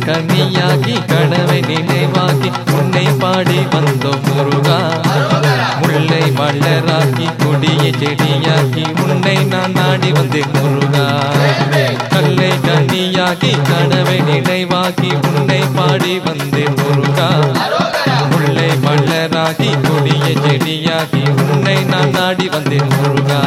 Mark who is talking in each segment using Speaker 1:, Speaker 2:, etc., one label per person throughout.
Speaker 1: கனியாகி கடவை நினைவாகி உன்னை பாடி வந்தோம் முருகா முல்லை மலராக்கி கொடிய செடியாக்கி உன்னை நான் நாடி வந்தேன் முருகா கல்லை கனியாகி கடவை நினைவாகி உன்னை பாடி வந்தேன் முருகா முல்லை மலராகி கொடிய செடியாகி உன்னை நான் நாடி வந்தேன் முருகா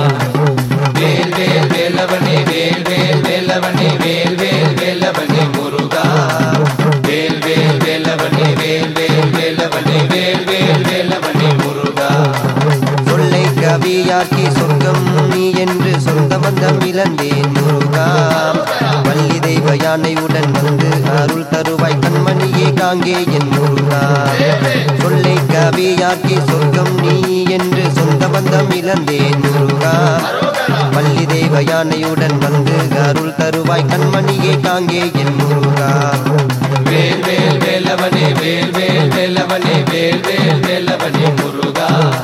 Speaker 2: வேல் வேல் வேலவனே வேல் வேல் வேலவனே வேல் வேல் வேலவனே முருகா வேல் வேல் வேலவனே வேல் வேல் வேலவனே வேல் வேல் வேலவனே முருகா
Speaker 3: சொல்லை கவியாக்கி சொர்க்கம் நீ என்று சொந்த பந்தம் இழந்தேன் முருகா வள்ளி தெய்வ யானையுடன் வந்து அருள் தருவாய் கண்மணியே காங்கே என் முருகா சொல்லை கவியாக்கி சொர்க்கம் நீ என்று சொந்த பந்தம் இழந்தேன் முருகா வள்ளி தெய்வ யானையுடன் வந்து அருள் தருவாய் கண்மணியே காங்கே என் முருகா
Speaker 2: வேல் வேல் வேலவனே வேல் வேல் வேலவனே வேல் வேல் வேலவனே முருகா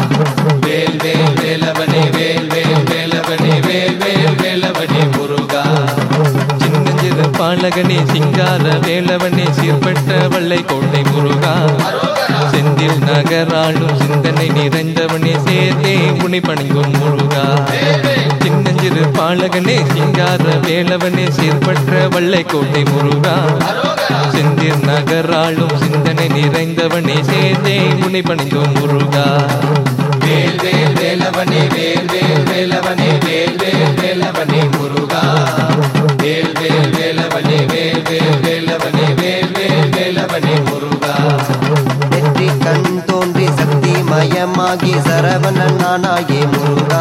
Speaker 2: வேல் வேல் வேலவனே வேல் வேல் வேலவனே வேல் வேல் வேலவனே முருகா
Speaker 1: சின்னஞ்சிறு பாலகனே சிங்கார வேலவனே சீர்பட்ட வள்ளை கோட்டை முருகா செந்தில் நகராளும் சிந்தனை நிறைந்தவனே சேர்த்தே உனி பணிங்கும் முருகா சின்னஞ்சிறு பாலகனே சிங்கார வேலவனே சீர்பற்ற வள்ளை கோட்டை முருகா செந்தில் நகராளும் சிந்தனை நிறைந்தவனே சேர்த்தே உனி பணிங்கும் முருகா
Speaker 2: வேல் வேல் வேலவனே வேல் வேல் வேலவனே வேல் வேல் வேலவனே முருகா வேல் வேல் வேலவனே வேல் வேல் வேலவனே வேல் வேல் வேலவனே முருகா
Speaker 3: நெற்றி கண் தோன்றி சக்தி மயமாகி சரவணன் நானாயே முருகா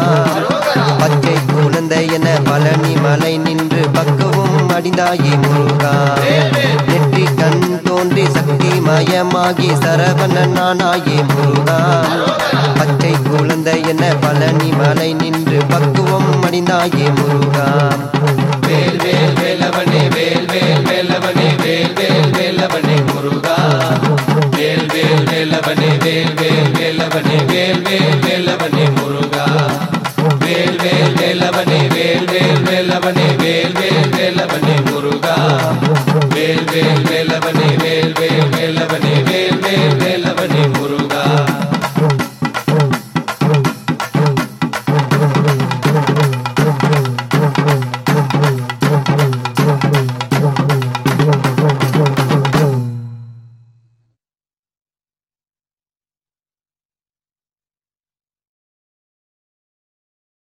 Speaker 3: பச்சை குழந்தை என பழனி மலை நின்று பக்குவம் அடிந்தாயே முருகா நெற்றி கண் தோன்றி சக்தி மயமாகி சரவணன் நானாயே முருகா பச்சை குழந்தை என பழனி மலை நின்று பக்குவம் அடிந்தாயே முருகா
Speaker 2: வேல் வேல் வேலவனே வேல் வேல் வேலவனே வேல் வேல் வேலவனே முருகா வேல் வேல் வேலவனே வேல் வேல் வேலவனே வேல் வேல் வேலவனே முருகா வேல் வேல் வேலவனே